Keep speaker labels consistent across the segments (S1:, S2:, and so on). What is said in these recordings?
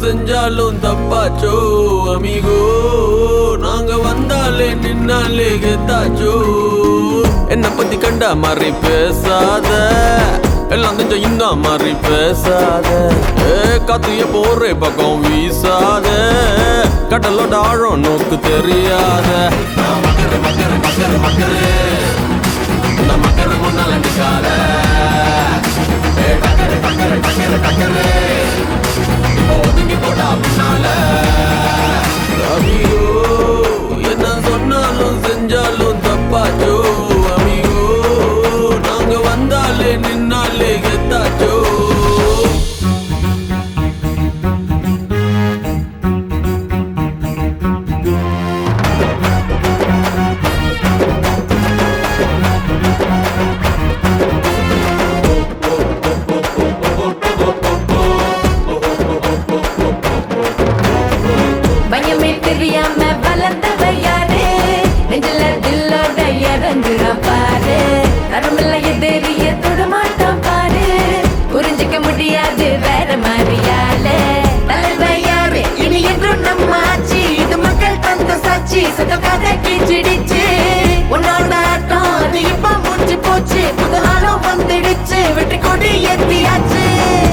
S1: செஞ்சாலும் தப்பாச்சோ அமிகோ நாங்க வந்தாலே நின்னாலே கெத்தாச்சோ என்ன பத்தி கண்டா மாதிரி பேசாத எல்லாம் கொஞ்சம் இந்த மாதிரி பேசாத ஏ காத்து போறே பக்கம் வீசாத கடலோட ஆழம் நோக்கு தெரியாத நான் மக்கரு மக்கரு மக்கரு மக்கரு நான் மக்கரு முன்னால நிக்காத ஏ டக்கரு டக்கரு டக்கரு டக்கரு இப்போ ஒதுங்கி போடா முன்னால அமிகோ என்ன சொன்னாலும் செஞ்சாலும் தப்பாச்சோ அமிகோ நாங்க வந்தாலே நின்னாலே கெத்தாச்சோ
S2: பயமே தெரியாம வளர்ந்தவ யாரு நெஞ்சில தில்லோட இறங்குறான் பாரு தரமில்ல எதிரிய தொடமாட்டான் பாரு புரிஞ்சுக்க முடியாது வேற மாதிரியால தலைவர் யாரு இனி என்றும் நம்ம ஆட்சி இது மக்கள் தந்த சாட்சி சத கதை கிச்சிடிச்சு உன்னோட ஆட்டம் அது இப்ப முடிஞ்சு போச்சு புது ஆளும் வந்துடுச்சு வெற்றி கொடி ஏத்தியாச்சு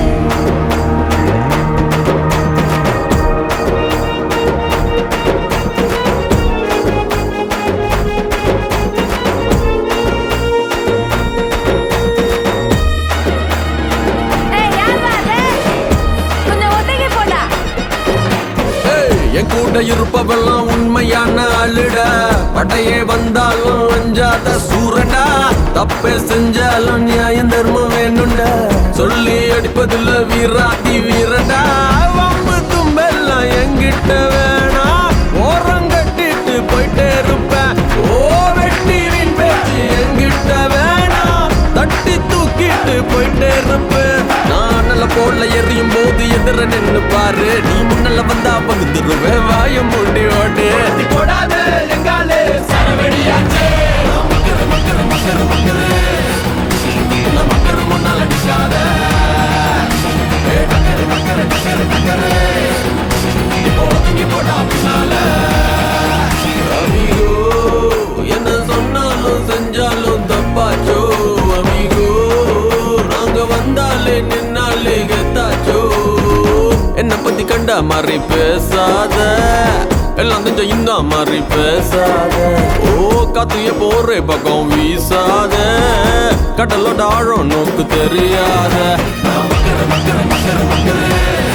S2: ஏய் யாரா அது கொஞ்சம் ஒதுங்கி போடா
S1: ஏய், என் கூட இருப்பவெல்லாம் உண்மையான ஆளுடா படையே வந்தாலும் அஞ்சாத சூரடா தப்பே செஞ்சாலும் நியாயம் தர்மம் வேணும்டா சொல்லி அடிப்பதில்ல வீராதி வீரடா வம்பு தும்பெல்லாம் என்கிட்ட வேணாம் ஓரம் கட்டிட்டு போயிட்டே இருப்பேன் ஓ வெட்டி வீண் பேச்சு என்கிட்ட வேணாம் தட்டி தூக்கிட்டு போயிட்டே இருப்பேன் நான் நல்ல போல எரியும் போது எதிர நின்னு பாரு நீ முன்னல வந்தா பகுந்துருவே வாய மூடி ஓடு போடாத எங்காலே சரவெடியாச்சே மக்கரு மக்கரு மக்கரு மக்கரு நான் மக்கரு முன்னால நிக்காத ஏ டக்கரு டக்கரு டக்கரு டக்கரு இப்போ ஒதுங்கி போடா பின்னால அமிகோ என்ன சொன்னாலும் செஞ்சாலும் தப்பாச்சோ அமிகோ நாங்க வந்தாலே நின்னாலே கெத்தாச்சோ என்ன பத்தி கண்டா மாதிரி பேசாத எல்லாம் கொஞ்சம் இந்த மாதிரி பேசாத ஓ காத்து போறே பக்கம் வீசாத கடலோட ஆழம் நோக்கு தெரியாத நான் மக்கரு மக்கரு மக்கரு மக்கரு